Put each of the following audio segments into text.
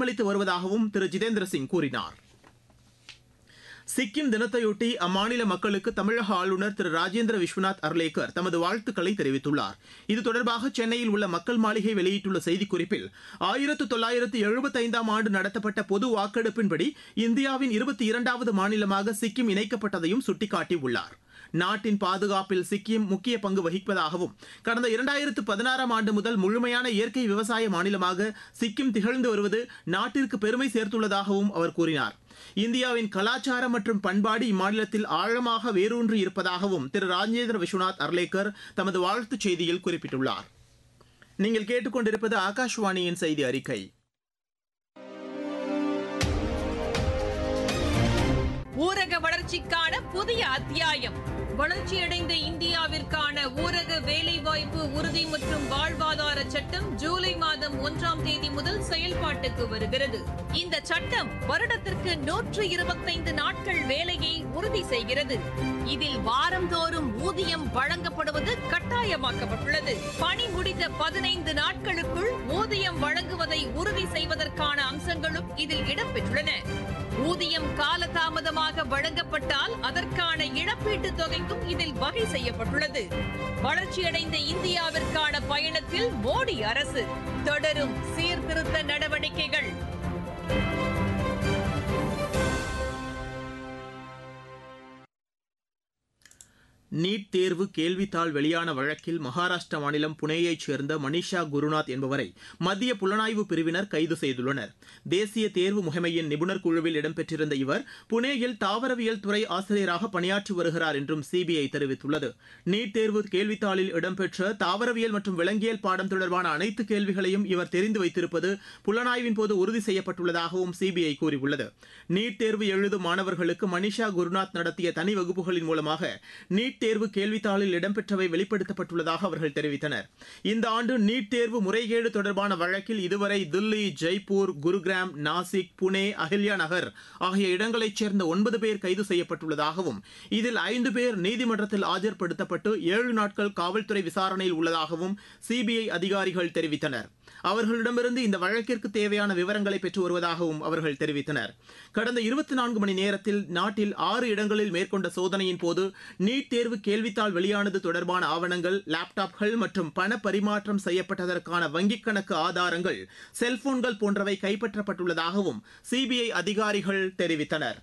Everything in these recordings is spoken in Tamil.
ஊக்கமளித்து வருவதாகவும் திரு ஜிதேந்திர சிங் கூறினார் சிக்கிம் தினத்தையொட்டி அம்மாநில மக்களுக்கு தமிழக ஆளுநர் திரு ராஜேந்திர விஸ்வநாத் அர்லேக்கர் தமது வாழ்த்துக்களை தெரிவித்துள்ளார் இது தொடர்பாக சென்னையில் உள்ள மக்கள் மாளிகை வெளியிட்டுள்ள செய்திக்குறிப்பில் ஆயிரத்து தொள்ளாயிரத்து எழுபத்தைந்தாம் ஆண்டு நடத்தப்பட்ட பொது வாக்கெடுப்பின்படி இந்தியாவின் இருபத்தி இரண்டாவது மாநிலமாக சிக்கிம் இணைக்கப்பட்டதையும் சுட்டிக்காட்டியுள்ளார் நாட்டின் பாதுகாப்பில் சிக்கிம் முக்கிய பங்கு வகிப்பதாகவும் கடந்த இரண்டாயிரத்து பதினாறாம் ஆண்டு முதல் முழுமையான இயற்கை விவசாய மாநிலமாக சிக்கிம் திகழ்ந்து வருவது நாட்டிற்கு பெருமை சேர்த்துள்ளதாகவும் அவர் கூறினார் இந்தியாவின் கலாச்சாரம் மற்றும் பண்பாடு இம்மாநிலத்தில் ஆழமாக வேரூன்றி இருப்பதாகவும் திரு ராஜேந்திர விஸ்வநாத் அர்லேக்கர் தமது வாழ்த்துச் செய்தியில் குறிப்பிட்டுள்ளார் நீங்கள் கேட்டுக்கொண்டிருப்பது ஆகாஷ்வாணியின் செய்தி அறிக்கை ஊரக வளர்ச்சிக்கான புதிய அத்தியாயம் வளர்ச்சியடைந்த இந்தியாவிற்கான ஊரக வேலைவாய்ப்பு உறுதி மற்றும் வாழ்வாதார சட்டம் ஜூலை மாதம் ஒன்றாம் தேதி முதல் செயல்பாட்டுக்கு வருகிறது இந்த சட்டம் வருடத்திற்கு நூற்று இருபத்தைந்து நாட்கள் வேலையை உறுதி செய்கிறது இதில் வாரந்தோறும் ஊதியம் வழங்கப்படுவது கட்டாயமாக்கப்பட்டுள்ளது பணி முடிந்த பதினைந்து நாட்களுக்குள் ஊதியம் வழங்குவதை உறுதி செய்வதற்கான அம்சங்களும் இதில் இடம்பெற்றுள்ளன ஊதியம் காலதாமதமாக வழங்கப்பட்டால் அதற்கான இழப்பீட்டுத் தொகைக்கும் இதில் வகை செய்யப்பட்டுள்ளது வளர்ச்சியடைந்த இந்தியாவிற்கான பயணத்தில் மோடி அரசு தொடரும் சீர்திருத்த நடவடிக்கைகள் நீட் தேர்வு கேள்வித்தாள் வெளியான வழக்கில் மகாராஷ்டிரா மாநிலம் புனேயைச் சேர்ந்த மனிஷா குருநாத் என்பவரை மத்திய புலனாய்வு பிரிவினர் கைது செய்துள்ளனர் தேசிய தேர்வு முகமையின் நிபுணர் குழுவில் இடம்பெற்றிருந்த இவர் புனேயில் தாவரவியல் துறை ஆசிரியராக பணியாற்றி வருகிறார் என்றும் சிபிஐ தெரிவித்துள்ளது நீட் தேர்வு கேள்வித்தாளில் இடம்பெற்ற தாவரவியல் மற்றும் விலங்கியல் பாடம் தொடர்பான அனைத்து கேள்விகளையும் இவர் தெரிந்து வைத்திருப்பது புலனாய்வின் போது உறுதி செய்யப்பட்டுள்ளதாகவும் சிபிஐ கூறியுள்ளது நீட் தேர்வு எழுதும் மாணவர்களுக்கு மனிஷா குருநாத் நடத்திய தனி வகுப்புகளின் மூலமாக நீட் தேர்வு கேள்வித்தாளில் இடம்பெற்றவை வெளிப்படுத்தப்பட்டுள்ளதாக அவர்கள் தெரிவித்தனர் இந்த ஆண்டு நீட் தேர்வு முறைகேடு தொடர்பான வழக்கில் இதுவரை தில்லி ஜெய்ப்பூர் குருகிராம் நாசிக் புனே அஹில்யா நகர் ஆகிய இடங்களைச் சேர்ந்த ஒன்பது பேர் கைது செய்யப்பட்டுள்ளதாகவும் இதில் ஐந்து பேர் நீதிமன்றத்தில் ஆஜர்படுத்தப்பட்டு ஏழு நாட்கள் காவல்துறை விசாரணையில் உள்ளதாகவும் சிபிஐ அதிகாரிகள் தெரிவித்தனர் அவர்களிடமிருந்து இந்த வழக்கிற்கு தேவையான விவரங்களை பெற்று வருவதாகவும் அவர்கள் தெரிவித்தனர் கடந்த இருபத்தி நான்கு மணி நேரத்தில் நாட்டில் ஆறு இடங்களில் மேற்கொண்ட சோதனையின் போது நீட் தேர்வு கேள்வித்தாள் வெளியானது தொடர்பான ஆவணங்கள் லேப்டாப்கள் மற்றும் பண பரிமாற்றம் செய்யப்பட்டதற்கான வங்கிக் கணக்கு ஆதாரங்கள் செல்போன்கள் போன்றவை கைப்பற்றப்பட்டுள்ளதாகவும் சிபிஐ அதிகாரிகள் தெரிவித்தனர்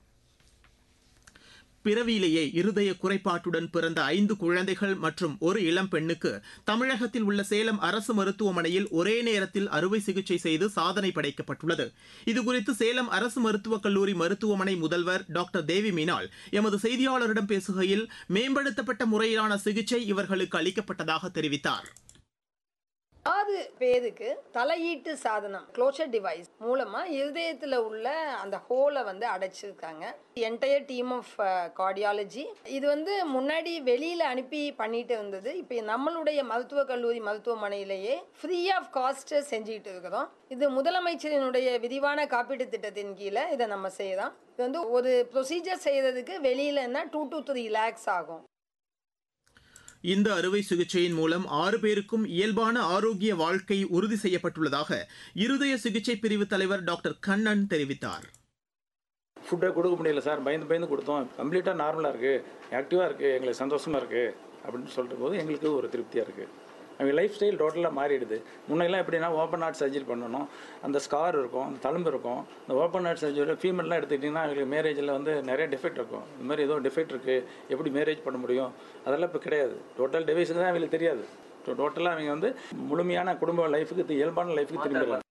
பிறவியிலேயே இருதய குறைபாட்டுடன் பிறந்த ஐந்து குழந்தைகள் மற்றும் ஒரு இளம் பெண்ணுக்கு தமிழகத்தில் உள்ள சேலம் அரசு மருத்துவமனையில் ஒரே நேரத்தில் அறுவை சிகிச்சை செய்து சாதனை படைக்கப்பட்டுள்ளது இதுகுறித்து சேலம் அரசு மருத்துவக் கல்லூரி மருத்துவமனை முதல்வர் டாக்டர் தேவி மீனால் எமது செய்தியாளரிடம் பேசுகையில் மேம்படுத்தப்பட்ட முறையிலான சிகிச்சை இவர்களுக்கு அளிக்கப்பட்டதாக தெரிவித்தார் ஆறு பேருக்கு தலையீட்டு சாதனம் க்ளோஷர் டிவைஸ் மூலமா இருதயத்துல உள்ள அந்த ஹோலை வந்து அடைச்சிருக்காங்க என்டையர் டீம் ஆஃப் கார்டியாலஜி இது வந்து முன்னாடி வெளியில அனுப்பி பண்ணிட்டு இருந்தது இப்போ நம்மளுடைய மருத்துவக் கல்லூரி மருத்துவமனையிலேயே ஃப்ரீ ஆஃப் காஸ்ட் செஞ்சுக்கிட்டு இருக்கிறோம் இது முதலமைச்சரினுடைய விரிவான காப்பீட்டு திட்டத்தின் கீழே இதை நம்ம செய்யறோம் இது வந்து ஒரு ப்ரொசீஜர் செய்யறதுக்கு வெளியிலன்னா டூ டு த்ரீ லேக்ஸ் ஆகும் இந்த அறுவை சிகிச்சையின் மூலம் ஆறு பேருக்கும் இயல்பான ஆரோக்கிய வாழ்க்கை உறுதி செய்யப்பட்டுள்ளதாக இருதய சிகிச்சை பிரிவு தலைவர் டாக்டர் கண்ணன் தெரிவித்தார் ஃபுட்டை கொடுக்க முடியல சார் பயந்து பயந்து கொடுத்தோம் கம்ப்ளீட்டாக நார்மலாக இருக்குது ஆக்டிவாக இருக்குது எங்களுக்கு சந்தோஷமாக இருக்குது அப்படின்னு சொல்கிற போது எங்களுக்கு ஒரு திருப்தியாக இருக்குது அவங்க லைஃப் ஸ்டைல் டோட்டலாக மாறிடுது முன்னெல்லாம் எப்படின்னா ஓப்பன் ஹார்ட் சர்ஜரி பண்ணணும் அந்த ஸ்கார் இருக்கும் அந்த தழும்பு இருக்கும் இந்த ஓப்பன் ஹார்ட் சர்ஜரி ஃபீமேல்லாம் எடுத்துக்கிட்டிங்கன்னா அவங்களுக்கு மேரேஜில் வந்து நிறைய டிஃபெக்ட் இருக்கும் இந்த மாதிரி ஏதோ டிஃபெக்ட் இருக்குது எப்படி மேரேஜ் பண்ண முடியும் அதெல்லாம் இப்போ கிடையாது டோட்டல் டிவைஸுக்கு தான் அவங்களுக்கு தெரியாது டோட்டலாக அவங்க வந்து முழுமையான குடும்ப லைஃபுக்கு இயல்பான லைஃபுக்கு திரும்பிடலாம்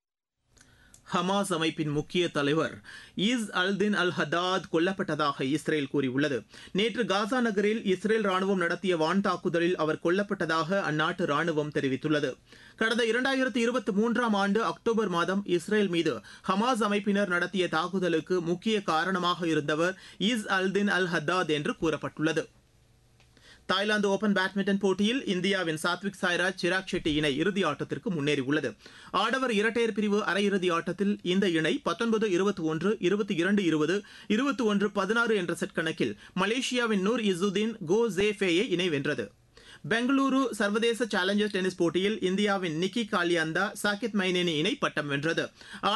ஹமாஸ் அமைப்பின் முக்கிய தலைவர் ஈஸ் அல்தின் அல் ஹதாத் கொல்லப்பட்டதாக இஸ்ரேல் கூறியுள்ளது நேற்று காசா நகரில் இஸ்ரேல் ராணுவம் நடத்திய வான் தாக்குதலில் அவர் கொல்லப்பட்டதாக அந்நாட்டு ராணுவம் தெரிவித்துள்ளது கடந்த இரண்டாயிரத்தி இருபத்தி மூன்றாம் ஆண்டு அக்டோபர் மாதம் இஸ்ரேல் மீது ஹமாஸ் அமைப்பினர் நடத்திய தாக்குதலுக்கு முக்கிய காரணமாக இருந்தவர் ஈஸ் அல்தின் அல் ஹத்தாத் என்று கூறப்பட்டுள்ளது தாய்லாந்து ஓபன் பேட்மிண்டன் போட்டியில் இந்தியாவின் சாத்விக் சாய்ராஜ் சிராக் ஷெட்டி இணை இறுதி ஆட்டத்திற்கு முன்னேறியுள்ளது ஆடவர் இரட்டையர் பிரிவு அரையிறுதி ஆட்டத்தில் இந்த இணை பத்தொன்பது இருபத்தி ஒன்று இருபத்தி இரண்டு இருபது இருபத்தி ஒன்று பதினாறு என்ற செட் கணக்கில் மலேசியாவின் நூர் இசுதீன் கோ ஜே ஃபேயை இணை வென்றது பெங்களூரு சர்வதேச சேலஞ்சர் டென்னிஸ் போட்டியில் இந்தியாவின் நிக்கி காலியந்தா சாகித் மைனேனி இணை பட்டம் வென்றது